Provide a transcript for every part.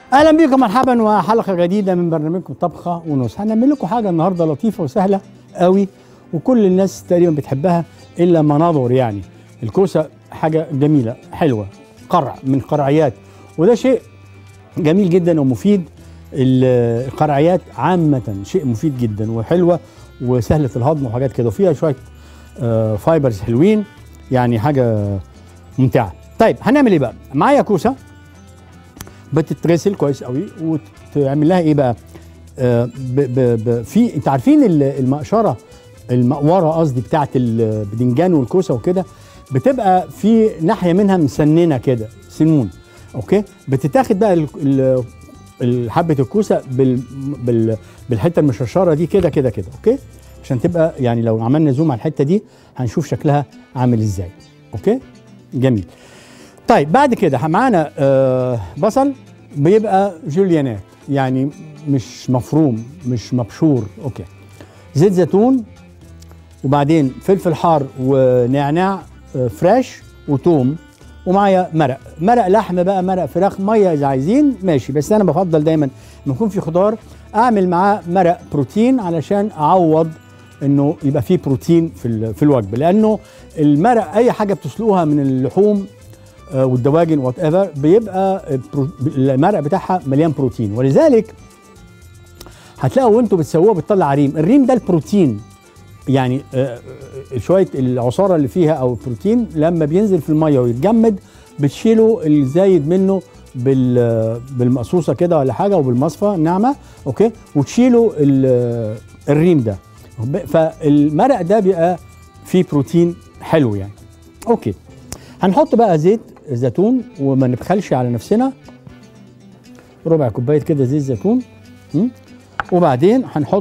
اهلا بكم مرحبا وحلقه جديده من برنامجكم طبخه ونص هنعمل لكم حاجه النهارده لطيفه وسهله قوي وكل الناس تقريبا بتحبها الا مناظر يعني الكوسه حاجه جميله حلوه قرع من قرعيات وده شيء جميل جدا ومفيد ال- القرعيات عامه شيء مفيد جدا وحلوه وسهله الهضم وحاجات كده وفيها شويه آه، فايبرز حلوين يعني حاجه ممتعه طيب هنعمل ايه بقى معايا كوسه بتتغسل كويس قوي وتعمل لها ايه بقى آه ب ب ب في انت عارفين ال- المقشره المقوره قصدي بتاعت البدنجان والكوسه وكده بتبقى في ناحيه منها مسننه كده سنون اوكي بتتاخد بقى ال- ال- ال- حبه الكوسه بال بال بالحته المشرشره دي كده كده كده اوكي عشان تبقى يعني لو عملنا زوم على الحته دي هنشوف شكلها عامل ازاي اوكي جميل طيب بعد كده معانا آه بصل بيبقى جوليانات يعني مش مفروم مش مبشور اوكي زيت زيتون وبعدين فلفل حار ونعناع آه فريش وتوم ومعايا مرق مرق لحم بقى مرق فراخ ميه اذا عايزين ماشي بس انا بفضل دايما لما يكون في خضار اعمل معاه مرق بروتين علشان اعوض انه يبقى فيه بروتين في ال- في الوجبه لانه المرق اي حاجه بتسلقها من اللحوم آه، والدواجن وات ايفر بيبقى برو- المرق بتاعها مليان بروتين ولذلك هتلاقوا وانتوا بتسووها بتطلع ريم الريم ده البروتين يعني آه، آه، شويه العصاره اللي فيها او البروتين لما بينزل في الميه ويتجمد بتشيلوا الزايد منه بال بالمقصوصه كده ولا حاجه وبالمصفى الناعمه اوكي وتشيلوا ال- الريم ده فالمرق ده بيبقى فيه بروتين حلو يعني اوكي هنحط بقى زيت زيتون وما نبخلش على نفسنا ربع كوبايه كده زيت زيتون م? وبعدين هنحط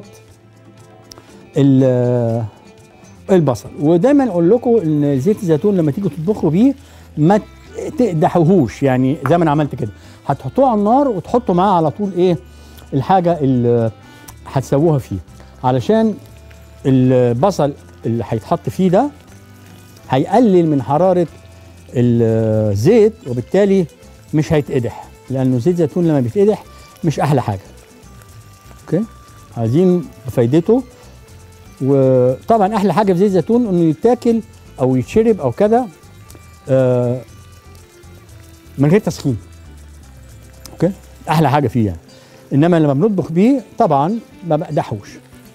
ال- البصل ودايما اقول لكم ان زيت الزيتون لما تيجوا تطبخوا بيه ما تقدحوهوش يعني زي ما انا عملت كده هتحطوه على النار وتحطوا معاه على طول ايه الحاجه اللي هتسووها فيه علشان البصل اللي هيتحط فيه ده هيقلل من حراره الزيت وبالتالي مش هيتقدح لانه زيت زيتون لما بيتقدح مش احلى حاجه اوكي عايزين فايدته وطبعا احلى حاجه في زيت زيتون انه يتاكل او يتشرب او كده آه، من غير تسخين اوكي احلى حاجه فيه يعني انما لما بنطبخ بيه طبعا ما بقدحوش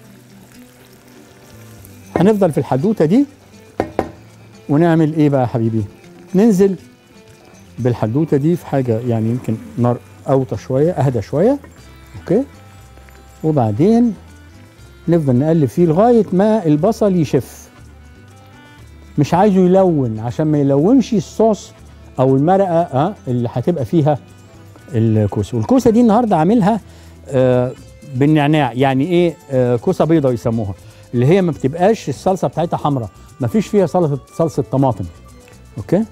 هنفضل في الحدوته دي ونعمل ايه بقى يا حبيبي ننزل بالحدوته دي في حاجه يعني يمكن نار اوطى شويه اهدى شويه اوكي وبعدين نفضل نقلب فيه لغايه ما البصل يشف مش عايزه يلون عشان ما يلونش الصوص او المرقه اه اللي هتبقى فيها الكوسه والكوسه دي النهارده عاملها آه بالنعناع يعني ايه آه كوسه بيضه يسموها اللي هي ما بتبقاش الصلصه بتاعتها حمراء ما فيش فيها صلصه صلصه طماطم اوكي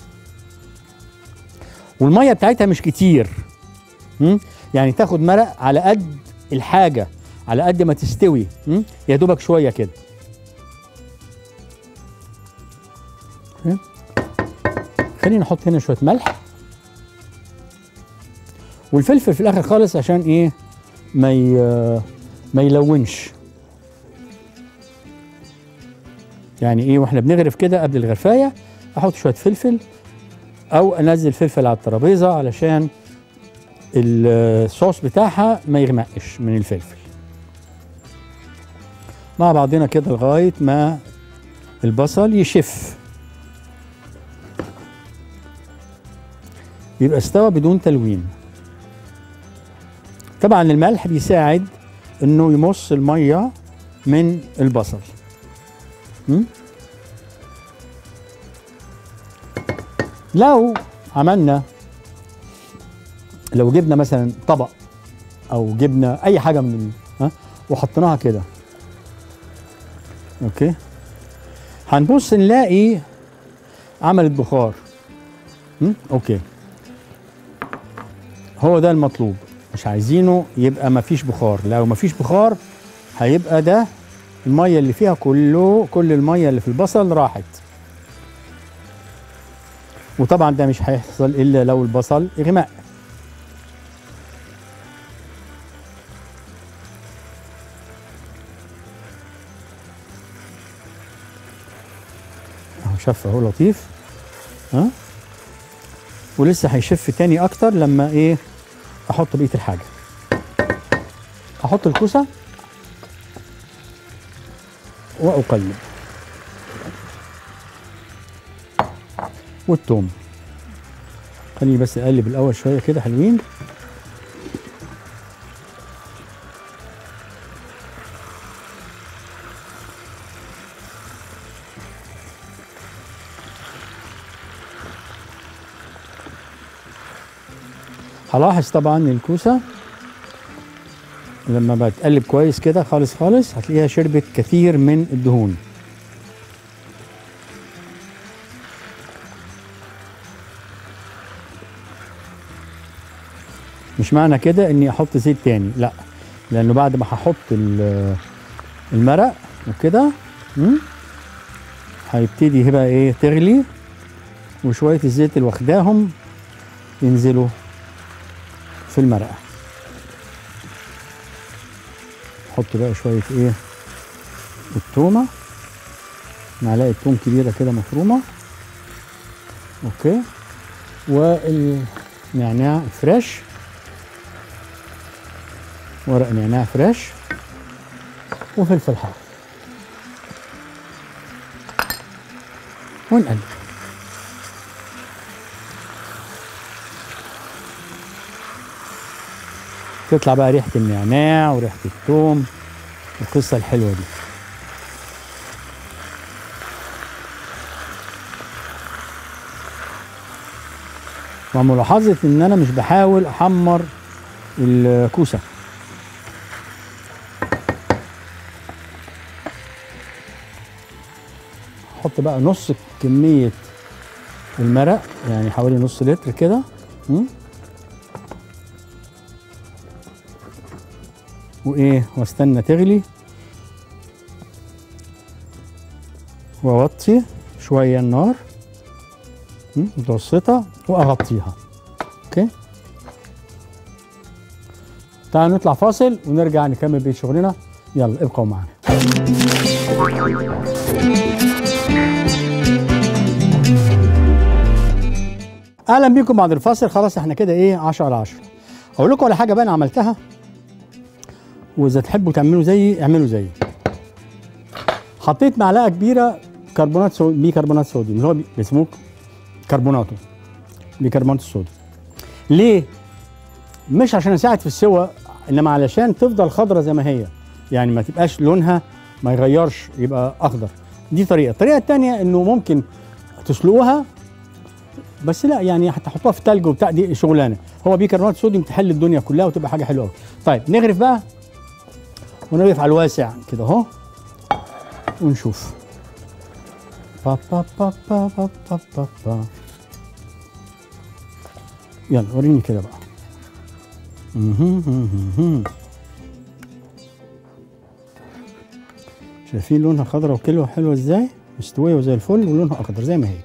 والميه بتاعتها مش كتير م? يعني تاخد مرق على قد الحاجه على قد ما تستوي م? يا دوبك شويه كده أوكي؟ خلينا نحط هنا شويه ملح والفلفل في الاخر خالص عشان ايه ما ي... ما يلونش يعني ايه واحنا بنغرف كده قبل الغرفايه احط شويه فلفل او انزل فلفل على الترابيزه علشان الصوص بتاعها ما يغمقش من الفلفل مع بعضنا كده لغايه ما البصل يشف يبقى استوى بدون تلوين طبعا الملح بيساعد انه يمص الميه من البصل م? لو عملنا لو جبنا مثلا طبق او جبنا اي حاجه من ال- ها وحطيناها كده اوكي هنبص نلاقي عملت بخار م? اوكي هو ده المطلوب مش عايزينه يبقى مفيش بخار لو مفيش بخار هيبقى ده الميه اللي فيها كله كل الميه اللي في البصل راحت وطبعا ده مش هيحصل الا لو البصل اغماء شف اهو لطيف ها ولسه هيشف تاني اكتر لما ايه احط بقيه الحاجه احط الكوسه واقلب والثوم خليني بس اقلب الاول شويه كده حلوين هلاحظ طبعا الكوسه لما بتقلب كويس كده خالص خالص هتلاقيها شربت كثير من الدهون مش معنى كده اني احط زيت تاني لا لانه بعد ما هحط ال- المرق وكده مم، هيبتدي بقى ايه تغلي وشويه الزيت اللي واخداهم ينزلوا في المرقه احط بقى شويه ايه التومه معلقه توم كبيره كده مفرومه اوكي والنعناع فريش ورق نعناع فريش وفلفل حار ونقلب تطلع بقى ريحة النعناع وريحة الثوم القصة الحلوة دي وملاحظة ان انا مش بحاول احمر الكوسة احط بقى نص كمية المرق يعني حوالي نص لتر كده م? وايه واستنى تغلي واوطي شويه النار م? متوسطه واغطيها اوكي تعالوا نطلع فاصل ونرجع نكمل بقيه شغلنا يلا ابقوا معنا اهلا بيكم بعد الفاصل خلاص احنا كده ايه 10 على 10 اقول لكم على حاجه بقى انا عملتها واذا تحبوا تعملوا زيي اعملوا زيي حطيت معلقه كبيره كربونات سو... بيكربونات صوديوم اللي هو بي- بيسموه كربوناتو بيكربونات الصوديوم ليه مش عشان اساعد في السوى انما علشان تفضل خضرة زي ما هي يعني ما تبقاش لونها ما يغيرش يبقى اخضر دي طريقه الطريقه الثانيه انه ممكن تسلقوها بس لا يعني هتحطوها في تلج وبتاع دي شغلانه هو بيكربونات صوديوم تحل الدنيا كلها وتبقى حاجه حلوه قوي طيب نغرف بقى ونغرف على الواسع كده اهو ونشوف با با با با با با با با. يلا وريني كده بقى مهم، مهم، مهم. شايفين لونها خضرا وكلوة حلوة ازاي مستوية وزي الفل ولونها اخضر زي ما هي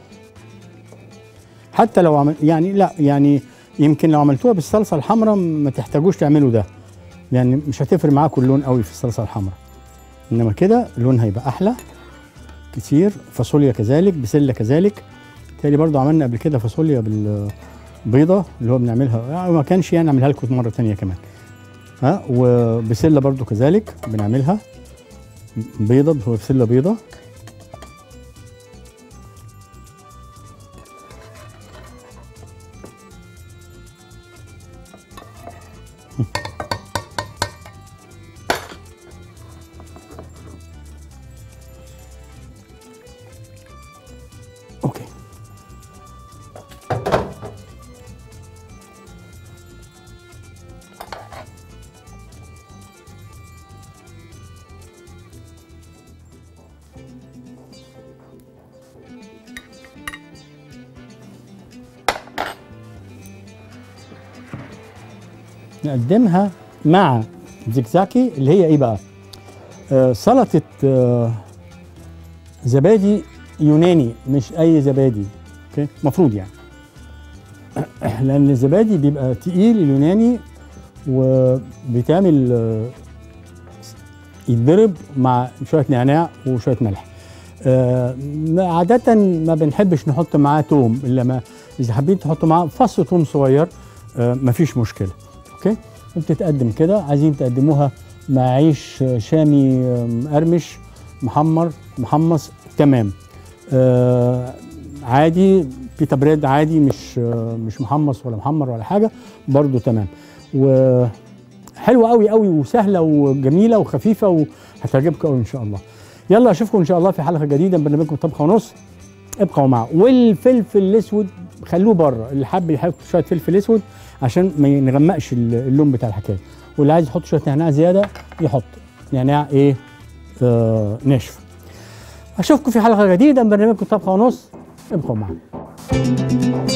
حتى لو عمل يعني لا يعني يمكن لو عملتوها بالصلصة الحمراء ما تحتاجوش تعملوا ده يعني مش هتفرق معاكم اللون قوي في الصلصة الحمراء انما كده اللون هيبقى احلى كتير فاصوليا كذلك بسله كذلك تالي برضو عملنا قبل كده فاصوليا بالبيضه اللي هو بنعملها يعني ما كانش يعني نعملها لكم مره تانية كمان ها وبسله برضو كذلك بنعملها بيضه هو بسله بيضه اوكي نقدمها مع زيكزاكي اللي هي ايه بقى؟ آه سلطه آه زبادي يوناني مش اي زبادي اوكي المفروض يعني لان الزبادي بيبقى تقيل اليوناني وبيتعمل آه، يتضرب مع شويه نعناع وشويه ملح آه عاده ما بنحبش نحط معاه توم الا ما اذا حابين تحطوا معاه فص توم صغير آه مفيش مشكله اوكي وبتتقدم كده عايزين تقدموها مع عيش شامي مقرمش محمر محمص تمام آه عادي بيتا بريد عادي مش آه مش محمص ولا محمر ولا حاجه برضو تمام وحلوه قوي قوي وسهله وجميله وخفيفه وهتعجبكم قوي ان شاء الله يلا اشوفكم ان شاء الله في حلقه جديده من برنامجكم طبخه ونص ابقوا معه والفلفل الاسود خلوه بره اللي حابب يحط شويه فلفل اسود عشان ما نغمقش اللون بتاع الحكايه واللي عايز يحط شويه نعناع زياده يحط نعناع ايه آه ناشف اشوفكم في حلقه جديده من برنامجكم طبخه ونص ابقوا معنا